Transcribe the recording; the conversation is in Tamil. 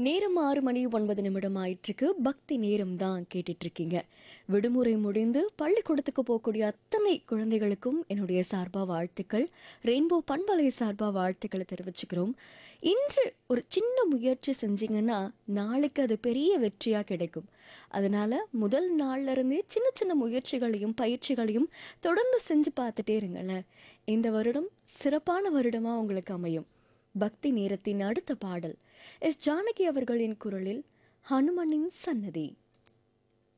நேரம் ஆறு மணி ஒன்பது நிமிடம் ஆயிற்றுக்கு பக்தி நேரம் தான் கேட்டுட்டு இருக்கீங்க விடுமுறை முடிந்து பள்ளிக்கூடத்துக்கு போகக்கூடிய அத்தனை குழந்தைகளுக்கும் என்னுடைய சார்பா வாழ்த்துக்கள் ரெயின்போ பண்பலை சார்பா வாழ்த்துக்களை தெரிவிச்சுக்கிறோம் இன்று ஒரு சின்ன முயற்சி செஞ்சீங்கன்னா நாளைக்கு அது பெரிய வெற்றியா கிடைக்கும் அதனால முதல் நாள்ல இருந்தே சின்ன சின்ன முயற்சிகளையும் பயிற்சிகளையும் தொடர்ந்து செஞ்சு பார்த்துட்டே இருங்களேன் இந்த வருடம் சிறப்பான வருடமா உங்களுக்கு அமையும் பக்தி நேரத்தின் அடுத்த பாடல் எஸ் ஜானகி அவர்களின் குரலில் ஹனுமனின் சன்னதி